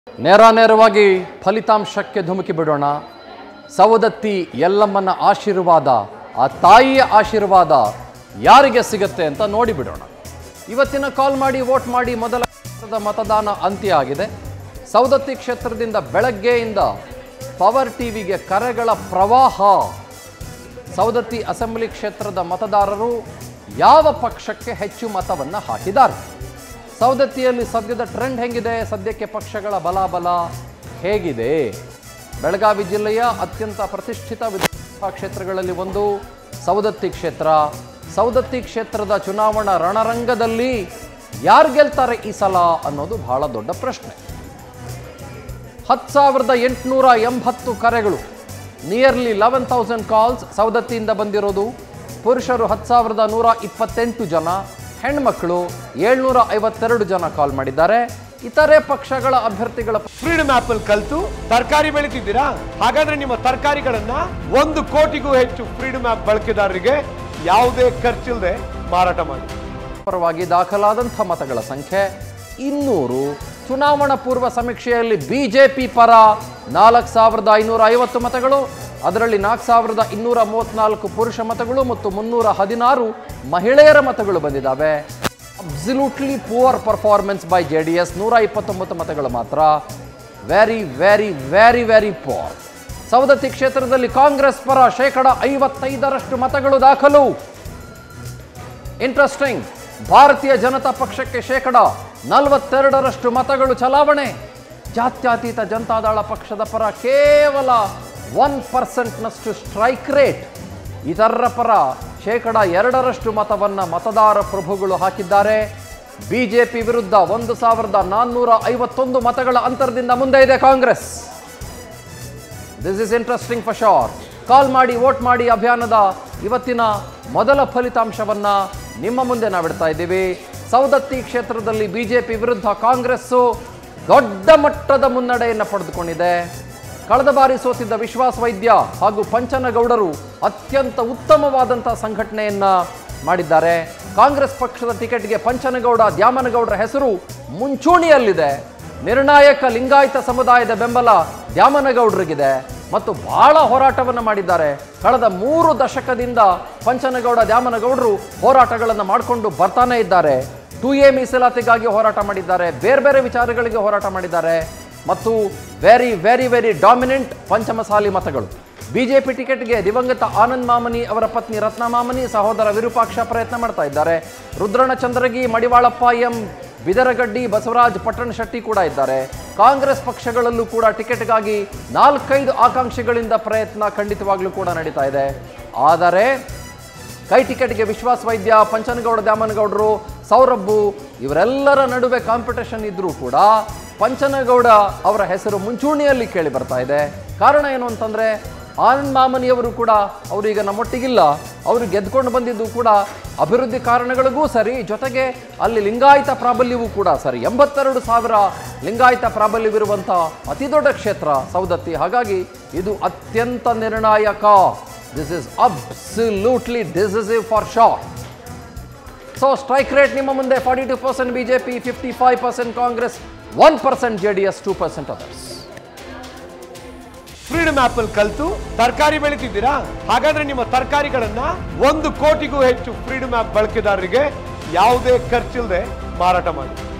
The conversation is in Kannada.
ನೇರ ನೇರವಾಗಿ ಫಲಿತಾಂಶಕ್ಕೆ ಧುಮುಕಿ ಬಿಡೋಣ ಸವದತ್ತಿ ಎಲ್ಲಮ್ಮನ ಆಶೀರ್ವಾದ ಆ ತಾಯಿಯ ಆಶೀರ್ವಾದ ಯಾರಿಗೆ ಸಿಗುತ್ತೆ ಅಂತ ನೋಡಿ ಬಿಡೋಣ ಇವತ್ತಿನ ಕಾಲ್ ಮಾಡಿ ವೋಟ್ ಮಾಡಿ ಮೊದಲ ಕ್ಷೇತ್ರದ ಮತದಾನ ಅಂತ್ಯ ಆಗಿದೆ ಸವದತ್ತಿ ಕ್ಷೇತ್ರದಿಂದ ಬೆಳಗ್ಗೆಯಿಂದ ಪವರ್ ಟಿವಿಗೆ ಕರೆಗಳ ಪ್ರವಾಹ ಸವದತ್ತಿ ಅಸೆಂಬ್ಲಿ ಕ್ಷೇತ್ರದ ಮತದಾರರು ಯಾವ ಪಕ್ಷಕ್ಕೆ ಹೆಚ್ಚು ಮತವನ್ನು ಹಾಕಿದ್ದಾರೆ ಸವದತ್ತಿಯಲ್ಲಿ ಸದ್ಯದ ಟ್ರೆಂಡ್ ಹೆಂಗಿದೆ ಸದ್ಯಕ್ಕೆ ಪಕ್ಷಗಳ ಬಲಾಬಲ ಹೇಗಿದೆ ಬೆಳಗಾವಿ ಜಿಲ್ಲೆಯ ಅತ್ಯಂತ ಪ್ರತಿಷ್ಠಿತ ವಿಧಾನಸಭಾ ಕ್ಷೇತ್ರಗಳಲ್ಲಿ ಒಂದು ಸವದತ್ತಿ ಕ್ಷೇತ್ರ ಸವದತ್ತಿ ಕ್ಷೇತ್ರದ ಚುನಾವಣಾ ರಣರಂಗದಲ್ಲಿ ಯಾರು ಗೆಲ್ತಾರೆ ಈ ಸಲ ಅನ್ನೋದು ಬಹಳ ದೊಡ್ಡ ಪ್ರಶ್ನೆ ಹತ್ತು ಸಾವಿರದ ಎಂಟುನೂರ ಎಂಬತ್ತು ಕರೆಗಳು ನಿಯರ್ಲಿ ಲೆವೆನ್ ತೌಸಂಡ್ ಕಾಲ್ಸ್ ಸವದತ್ತಿಯಿಂದ ಬಂದಿರೋದು ಪುರುಷರು ಹತ್ತು ಸಾವಿರದ ನೂರ ಇಪ್ಪತ್ತೆಂಟು ಜನ ಹೆಣ್ಮಕ್ಳು ಏಳ್ನೂರ ಐವತ್ತೆರಡು ಜನ ಕಾಲ್ ಮಾಡಿದ್ದಾರೆ ಇತರೆ ಪಕ್ಷಗಳ ಅಭ್ಯರ್ಥಿಗಳ ಫ್ರೀಡಮ್ ಆಪ್ ಅಲ್ಲಿ ಕಲ್ತು ತರಕಾರಿ ಬೆಳಿತಿದ್ದೀರಾ ಹಾಗಾದ್ರೆ ನಿಮ್ಮ ತರಕಾರಿಗಳನ್ನ ಒಂದು ಕೋಟಿಗೂ ಹೆಚ್ಚು ಫ್ರೀಡಮ್ ಆಪ್ ಬಳಕೆದಾರರಿಗೆ ಯಾವುದೇ ಖರ್ಚಿಲ್ಲದೆ ಮಾರಾಟ ಮಾಡಿ ಪರವಾಗಿ ದಾಖಲಾದಂಥ ಮತಗಳ ಸಂಖ್ಯೆ ಇನ್ನೂರು ಚುನಾವಣಾ ಪೂರ್ವ ಸಮೀಕ್ಷೆಯಲ್ಲಿ ಬಿಜೆಪಿ ಪರ ನಾಲ್ಕು ಸಾವಿರದ ಐನೂರ ಐವತ್ತು ಮತಗಳು ಅದರಲ್ಲಿ ನಾಲ್ಕು ಸಾವಿರದ ಇನ್ನೂರ ಮೂವತ್ನಾಲ್ಕು ಪುರುಷ ಮತಗಳು ಮತ್ತು ಮುನ್ನೂರ ಹದಿನಾರು ಮಹಿಳೆಯರ ಮತಗಳು ಬಂದಿದ್ದಾವೆ absolutely poor performance by J D S ನೂರ ಇಪ್ಪತ್ತೊಂಬತ್ತು ಮತಗಳು ಮಾತ್ರ very very very very poor Savadatti ಕ್ಷೇತ್ರದಲ್ಲಿ ಕಾಂಗ್ರೆಸ್ ಪರ ಶೇಕಡ ಐವತ್ತೈದರಷ್ಟು ಮತಗಳು ದಾಖಲು ಇಂಟ್ರೆಸ್ಟಿಂಗ್ ಭಾರತೀಯ ಜನತಾ ಪಕ್ಷಕ್ಕೆ ಶೇಕಡ ನಲವತ್ತೆರಡರಷ್ಟು ಮತಗಳು ಚಲಾವಣೆ ಜಾತ್ಯತೀತ ಜನತಾದಳ ಪಕ್ಷದ ಪರ ಕೇವಲ ಒನ್ ಪರ್ಸೆಂಟ್ನಷ್ಟು ಸ್ಟ್ರೈಕ್ ರೇಟ್ ಇತರರ ಪರ ಶೇಕಡ ಎರಡರಷ್ಟು ಮತವನ್ನು ಮತದಾರ ಪ್ರಭುಗಳು ಹಾಕಿದ್ದಾರೆ ಬಿಜೆಪಿ ವಿರುದ್ಧ ಒಂದು ಸಾವಿರದ ನಾನ್ನೂರ ಐವತ್ತೊಂದು ಮತಗಳ ಅಂತರದಿಂದ ಮುಂದೆ ಇದೆ Congress this is interesting for sure call ಮಾಡಿ ವೋಟ್ ಮಾಡಿ ಅಭಿಯಾನದ ಇವತ್ತಿನ ಮೊದಲ ಫಲಿತಾಂಶವನ್ನ ನಿಮ್ಮ ಮುಂದೆ ನಾವಿಡ್ತಾ ಇದ್ದೀವಿ ಸವದತ್ತಿ ಕ್ಷೇತ್ರದಲ್ಲಿ ಬಿಜೆಪಿ ವಿರುದ್ಧ ಕಾಂಗ್ರೆಸ್ಸು ದೊಡ್ಡ ಮಟ್ಟದ ಮುನ್ನಡೆಯನ್ನು ಪಡೆದುಕೊಂಡಿದೆ ಕಳೆದ ಬಾರಿ ಸೋತಿದ್ದ ವಿಶ್ವಾಸ ವೈದ್ಯ ಹಾಗೂ ಪಂಚನಗೌಡರು ಅತ್ಯಂತ ಉತ್ತಮವಾದಂಥ ಸಂಘಟನೆಯನ್ನ ಮಾಡಿದ್ದಾರೆ ಕಾಂಗ್ರೆಸ್ ಪಕ್ಷದ ಟಿಕೆಟ್ಗೆ ಪಂಚನಗೌಡ ದ್ಯಾಮನಗೌಡರ ಹೆಸರು ಮುಂಚೂಣಿಯಲ್ಲಿದೆ ನಿರ್ಣಾಯಕ ಲಿಂಗಾಯತ ಸಮುದಾಯದ ಬೆಂಬಲ ದ್ಯಾಮನಗೌಡರಿಗಿದೆ ಮತ್ತು ಬಹಳ ಹೋರಾಟವನ್ನು ಮಾಡಿದ್ದಾರೆ ಕಳೆದ ಮೂರು ದಶಕದಿಂದ ಪಂಚನಗೌಡ ದ್ಯಾಮನಗೌಡರು ಹೋರಾಟಗಳನ್ನು ಮಾಡಿಕೊಂಡು ಬರ್ತಾನೆ ಇದ್ದಾರೆ ಟು ಎ ಮೀಸಲಾತಿಗಾಗಿ ಹೋರಾಟ ಮಾಡಿದ್ದಾರೆ ಬೇರೆ ಬೇರೆ ವಿಚಾರಗಳಿಗೆ ಹೋರಾಟ ಮಾಡಿದ್ದಾರೆ ಮತ್ತು very very very dominant Panchamasali ಮತಗಳು ಬಿಜೆಪಿ ಟಿಕೆಟ್ಗೆ ದಿವಂಗತ ಆನಂದ್ ಮಾಮನಿ ಅವರ ಪತ್ನಿ ರತ್ನ ಮಾಮನಿ ಸಹೋದರ ವಿರೂಪಾಕ್ಷ ಪ್ರಯತ್ನ ಮಾಡ್ತಾ ಇದ್ದಾರೆ ರುದ್ರಣ ಚಂದ್ರಗಿ ಮಡಿವಾಳಪ್ಪ ಎಂ ಬಿದರಗಡ್ಡಿ ಬಸವರಾಜ್ ಪಟ್ಟಣ ಶೆಟ್ಟಿ ಕೂಡ ಇದ್ದಾರೆ ಕಾಂಗ್ರೆಸ್ ಪಕ್ಷಗಳಲ್ಲೂ ಕೂಡ ಟಿಕೆಟ್ಗಾಗಿ ನಾಲ್ಕೈದು ಆಕಾಂಕ್ಷಿಗಳಿಂದ ಪ್ರಯತ್ನ ಖಂಡಿತವಾಗ್ಲೂ ಕೂಡ ನಡೀತಾ ಇದೆ ಆದರೆ ಕೈ ಟಿಕೆಟ್ಗೆ ವಿಶ್ವಾಸ್ ವೈದ್ಯ ಪಂಚನಗೌಡ ದ್ಯಾಮನಗೌಡರು ಸೌರಭ್ಬು ಇವರೆಲ್ಲರ ನಡುವೆ ಕಾಂಪಿಟೇಷನ್ ಇದ್ರೂ ಕೂಡ ಪಂಚನಗೌಡ ಅವರ ಹೆಸರು ಮುಂಚೂಣಿಯಲ್ಲಿ ಕೇಳಿ ಬರ್ತಾ ಇದೆ ಕಾರಣ ಏನು ಅಂತಂದ್ರೆ ಆನಂದ್ ಮಾಮನಿಯವರು ಕೂಡ ಅವರು ಈಗ ನಮ್ಮೊಟ್ಟಿಗಿಲ್ಲ ಅವರು ಗೆದ್ಕೊಂಡು ಬಂದಿದ್ದು ಕೂಡ ಅಭಿವೃದ್ಧಿ ಕಾರಣಗಳಿಗೂ ಸರಿ ಜೊತೆಗೆ ಅಲ್ಲಿ ಲಿಂಗಾಯತ ಪ್ರಾಬಲ್ಯವೂ ಕೂಡ ಸರಿ ಎಂಬತ್ತೆರಡು ಸಾವಿರ ಲಿಂಗಾಯತ ಪ್ರಾಬಲ್ಯವಿರುವಂಥ ಅತಿ ದೊಡ್ಡ ಕ್ಷೇತ್ರ ಸೌದತ್ತಿ ಹಾಗಾಗಿ ಇದು ಅತ್ಯಂತ ನಿರ್ಣಾಯಕ this is absolutely decisive for sure so strike rate ನಿಮ್ಮ ಮುಂದೆ forty two percent BJP fifty five percent Congress one percent J D S two percent others freedom app ಅಲ್ಲಿ ಕಲ್ತು ತರಕಾರಿ ಬೆಳಿತಿದ್ದೀರಾ ಹಾಗಾದ್ರೆ ನಿಮ್ಮ ತರಕಾರಿಗಳನ್ನ ಒಂದು ಕೋಟಿಗೂ ಹೆಚ್ಚು ಫ್ರೀಡಮ್ ಆಪ್ ಬಳಕೆದಾರರಿಗೆ ಯಾವುದೇ ಖರ್ಚಿಲ್ಲದೆ ಮಾರಾಟ ಮಾಡಿ